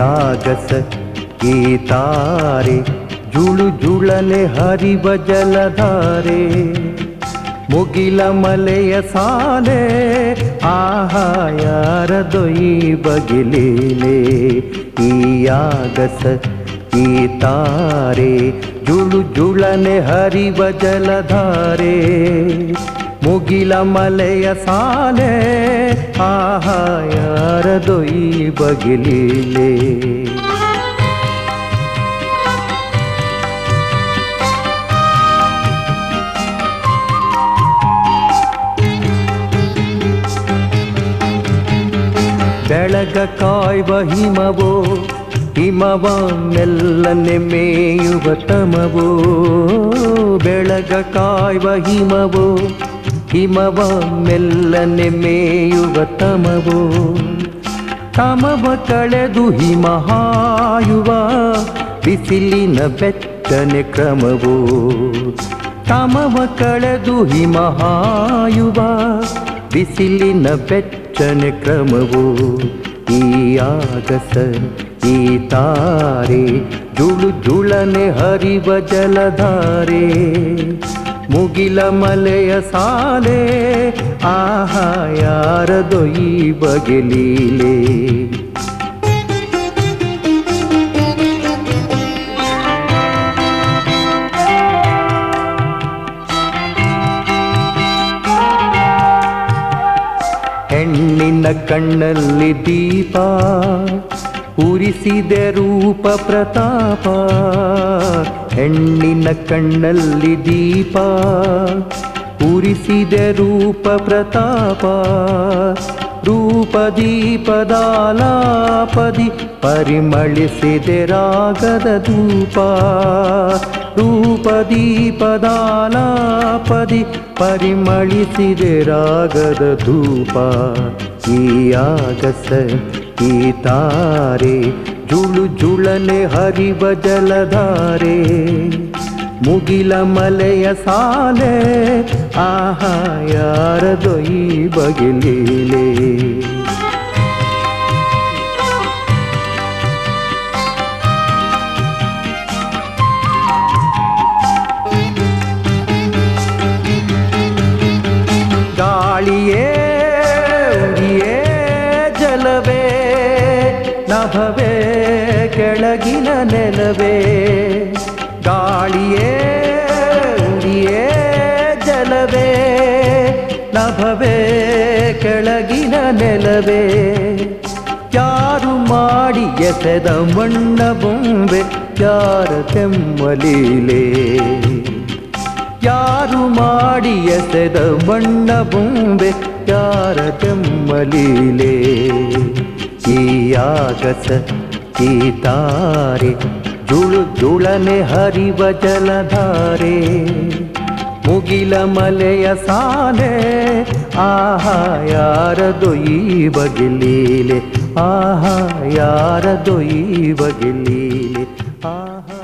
ಆಗಸ ಈ ತಾರೆ ಜುಳು ಜುಳನೆ ಹರಿವ ಜಲಧಾರೆ ಮುಗಿಲ ಮಲೆಯ ಸಾಲೆ ಆಹಾ ಯಾರದೊಯ್ ಬಗಿಲೀಲೆ ಈ ಆಗಸ ಈ ತಾರೆ ಜುಳು ಜುಳನೆ ಹರಿವ ಜಲಧಾರೆ ಮುಗಿಲ ಮಲೆಯ ಸಾಲೆ ಆಹಾ ಯಾರದೊಯ್ ಬಗಿಲೀಲೆ ಬೆಳಗ ಕಾಯ್ವ ಹಿಮವೋ ಹಿಮವ ಮೆಲ್ಲನೆ ಮೇಯುವ ತಮವೋ ಬೆಳಗ ಕಾಯ್ವ ಹಿಮವೋ ಹಿಮವ ಮೆಲ್ಲನೆ ಮೇಯುವ ತಮವೋ ತಮವ ಕಳೆದು ಹಿಮ ಹಾಯುವ ಬಿಸಿಲಿನ ಬೆಚ್ಚನೆ ಕ್ರಮವೋ ತಮವ ಕಳೆದು ಹಿಮ ಹಾಯುವ ಬಿಸಿಲಿನ ಬೆಚ್ಚನೆ ಕ್ರಮವು ಈ ಆಗಸ ಈ ತಾರೆ ಜುಳು ಜುಳನೆ ಹರಿವ ಜಲಧಾರೆ ಮುಗಿಲ ಮಲೆಯ ಸಾಲೆ ಆಹಾ ಯಾರದೊಯ್ ಬಗೆಲೀಲೆ ಹೆಣ್ಣಿನ ಕಣ್ಣಲ್ಲಿ ದೀಪ ಉರಿಸಿದೆ ರೂಪ ಪ್ರತಾಪ ಹೆಣ್ಣಿನ ಕಣ್ಣಲ್ಲಿ ದೀಪ ಉರಿಸಿದೆ ರೂಪ ಪ್ರತಾಪ ರೂಪ ದೀಪದಾಲಾಪದಿ ಪರಿಮಳಿಸಿದೆ ರಾಗದ ಧೂಪ ರೂಪ ದೀಪದಾಲಾಪದಿ ಪರಿಮಳಿಸಿದೆ ರಾಗದ ಧೂಪ ಈ ಆಗಸ ಈ ತಾರೆ ಜುಳು ಜುಳನೆ ಹರಿವ ಜಲಧಾರೆ ಮುಗಿಲ ಮಲೆಯ ಸಾಲೆ ಆಹಾ ಯಾರದೊಯ್ ಬಗಿಲೀಲೆ ಗಾಳಿಯೇ ಉರಿಯೇ ಜಲವೇ ನಭವೇ ಕೆಳಗಿನ ನೆಲವೇ ಗಾಳಿಯೇ ಉರಿಯೇ ಜಲವೇ ನಭವೇ ಕೆಳಗಿನ ನೆಲವೇ ಯಾರು ಮಾಡಿ ಎಸೆದ ಮಣ್ಣ ಬೊಂಬೆ ಯಾರ ತೆಮ್ಮಲೀಲೆ ಯಾರು ಮಾಡಿ ಎಸೆದ ಬಣ್ಣ ಬೊಂಬೆ ಯಾರ ತೆಮ್ಮಲೀಲೆ ಈ ಆಗಸ ಈ ತಾರೆ ಜುಳು ಜುಳನೆ ಹರಿವ ಜಲಧಾರೆ ಮುಗಿಲ ಮಲೆಯ ಸಾಲೆ ಆಹಾ ಯಾರದೊಯ್ ಬಗಿಲೀಲೆ ಆಹಾ ಯಾರದೊಯ್ ಬಗಿಲೀಲೆ ಆಹಾ